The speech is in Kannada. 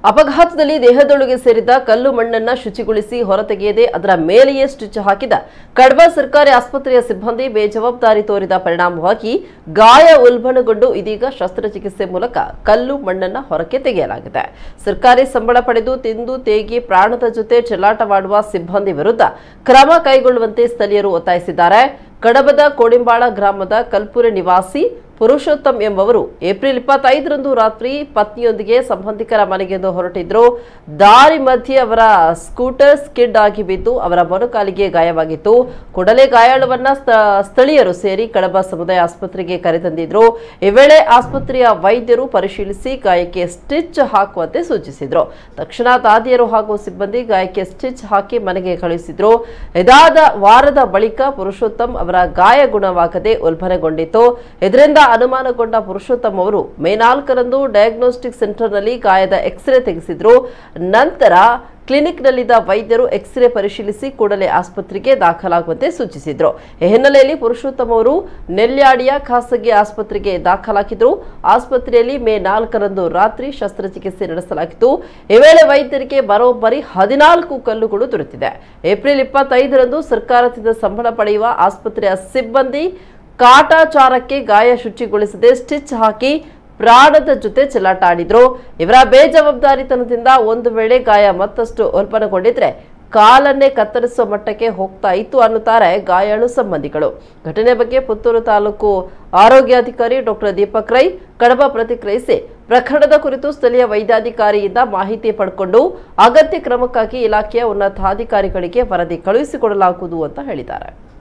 ಅಪಘಾತದಲ್ಲಿ ದೇಹದೊಳಗೆ ಸೇರಿದ ಕಲ್ಲು ಮಣ್ಣನ್ನ ಶುಚಿಗೊಳಿಸಿ ಹೊರತೆಗೆಯದೆ ಅದರ ಮೇಲೆಯೇ ಸ್ಟಿಚ್ ಹಾಕಿದ ಕಡ್ಬಾ ಸರ್ಕಾರಿ ಆಸ್ಪತ್ರೆಯ ಸಿಬ್ಬಂದಿ ಬೇಜವಾಬ್ದಾರಿ ತೋರಿದ ಪರಿಣಾಮವಾಗಿ ಗಾಯ ಉಲ್ಬಣಗೊಂಡು ಇದೀಗ ಶಸ್ತ್ರಚಿಕಿತ್ಸೆ ಮೂಲಕ ಕಲ್ಲು ಮಣ್ಣನ್ನ ಹೊರಕ್ಕೆ ತೆಗೆಯಲಾಗಿದೆ ಸರ್ಕಾರಿ ಸಂಬಳ ಪಡೆದು ತಿಂದು ತೇಗಿ ಪ್ರಾಣದ ಜೊತೆ ಚೆಲ್ಲಾಟವಾಡುವ ಸಿಬ್ಬಂದಿ ವಿರುದ್ಧ ಕ್ರಮ ಕೈಗೊಳ್ಳುವಂತೆ ಸ್ಥಳೀಯರು ಒತ್ತಾಯಿಸಿದ್ದಾರೆ ಕಡಬದ ಕೋಡಿಂಬಾಳ ಗ್ರಾಮದ ಕಲ್ಪುರೆ ನಿವಾಸಿ ಪುರುಷೋತ್ತಮ್ ಎಂಬವರು ಏಪ್ರಿಲ್ ಇಪ್ಪತ್ತೈದರಂದು ರಾತ್ರಿ ಪತ್ನಿಯೊಂದಿಗೆ ಸಂಬಂಧಿಕರ ಮನೆಗೆಂದು ಹೊರಟಿದ್ರು ದಾರಿ ಮಧ್ಯೆ ಅವರ ಸ್ಕೂಟರ್ ಸ್ಕಿಡ್ ಆಗಿ ಬಿದ್ದು ಅವರ ಮೊಣಕಾಲಿಗೆ ಗಾಯವಾಗಿತ್ತು ಕೂಡಲೇ ಗಾಯಾಳುವನ್ನ ಸ್ಥ- ಸ್ಥಳೀಯರು ಸೇರಿ ಕಡಬ ಸಮುದಾಯ ಆಸ್ಪತ್ರೆಗೆ ಕರೆತಂದಿದ್ರು ಈ ವೇಳೆ ಆಸ್ಪತ್ರೆಯ ವೈದ್ಯರು ಪರಿಶೀಲಿಸಿ ಗಾಯಕ್ಕೆ ಸ್ಟಿಚ್ ಹಾಕುವಂತೆ ಸೂಚಿಸಿದ್ರು ತಕ್ಷಣ ದಾದಿಯರು ಹಾಗೂ ಸಿಬ್ಬಂದಿ ಗಾಯಕ್ಕೆ ಸ್ಟಿಚ್ ಹಾಕಿ ಮನೆಗೆ ಕಳುಹಿಸಿದ್ರು ಇದಾದ ವಾರದ ಬಳಿಕ ಪುರುಷೋತ್ತಮ್ ಅವರ ಗಾಯ ಗುಣವಾಗದೆ ಉಲ್ಬಣಗೊಂಡಿತ್ತು ಇದರಿಂದ ಅನುಮಾನಗೊಂಡ ಪುರುಷೋತ್ತಮ್ ಅವರು ಮೇ ನಾಲ್ಕರಂದು ಡಯಾಗ್ನೋಸ್ಟಿಕ್ ಸೆಂಟರ್ನಲ್ಲಿ ಗಾಯದ ಎಕ್ಸ್ರೇ ತೆಗೆಸಿದ್ರು ನಂತರ ಕ್ಲಿನಿಕ್ನಲ್ಲಿದ್ದ ವೈದ್ಯರು ಎಕ್ಸ್ರೇ ಪರಿಶೀಲಿಸಿ ಕೂಡಲೇ ಆಸ್ಪತ್ರೆಗೆ ದಾಖಲಾಗುವಂತೆ ಸೂಚಿಸಿದ್ರು ಈ ಹಿನ್ನೆಲೆಯಲ್ಲಿ ಪುರುಷೋತ್ತಮ್ ಅವರು ನೆಲ್ಯಾಡಿಯ ಖಾಸಗಿ ಆಸ್ಪತ್ರೆಗೆ ದಾಖಲಾಗಿದ್ರು ಆಸ್ಪತ್ರೆಯಲ್ಲಿ ಮೇ ನಾಲ್ಕರಂದು ರಾತ್ರಿ ಶಸ್ತ್ರಚಿಕಿತ್ಸೆ ನಡೆಸಲಾಗಿತ್ತು ಈ ವೇಳೆ ವೈದ್ಯರಿಗೆ ಬರೋಬ್ಬರಿ ಹದಿನಾಲ್ಕು ಕಲ್ಲುಗಳು ದೊರೆತಿದೆ ಏಪ್ರಿಲ್ ಇಪ್ಪತ್ತೈದರಂದು ಸರ್ಕಾರದಿಂದ ಸಂಬಳ ಪಡೆಯುವ ಆಸ್ಪತ್ರೆಯ ಸಿಬ್ಬಂದಿ ಕಾಟಾಚಾರಕ್ಕೆ ಗಾಯ ಶುಚಿಗೊಳಿಸದೆ ಸ್ಟಿಚ್ ಹಾಕಿ ಪ್ರಾಣದ ಜೊತೆ ಚೆಲ್ಲಾಟ ಆಡಿದ್ರು ಇವರ ಬೇಜವಾಬ್ದಾರಿತನದಿಂದ ಒಂದು ವೇಳೆ ಗಾಯ ಮತ್ತಷ್ಟು ಉಲ್ಬಣಗೊಂಡಿದ್ರೆ ಕಾಲನ್ನೇ ಕತ್ತರಿಸುವ ಮಟ್ಟಕ್ಕೆ ಹೋಗ್ತಾ ಇತ್ತು ಅನ್ನುತ್ತಾರೆ ಗಾಯಾಳು ಸಂಬಂಧಿಗಳು ಘಟನೆ ಬಗ್ಗೆ ಪುತ್ತೂರು ತಾಲೂಕು ಆರೋಗ್ಯಾಧಿಕಾರಿ ಡಾಕ್ಟರ್ ದೀಪಕ್ ರೈ ಕಡಬ ಪ್ರತಿಕ್ರಿಯಿಸಿ ಪ್ರಕರಣದ ಕುರಿತು ಸ್ಥಳೀಯ ವೈದ್ಯಾಧಿಕಾರಿಯಿಂದ ಮಾಹಿತಿ ಪಡ್ಕೊಂಡು ಅಗತ್ಯ ಕ್ರಮಕ್ಕಾಗಿ ಇಲಾಖೆಯ ಉನ್ನತಾಧಿಕಾರಿಗಳಿಗೆ ವರದಿ ಕಳುಹಿಸಿಕೊಡಲಾಗುವುದು ಅಂತ ಹೇಳಿದ್ದಾರೆ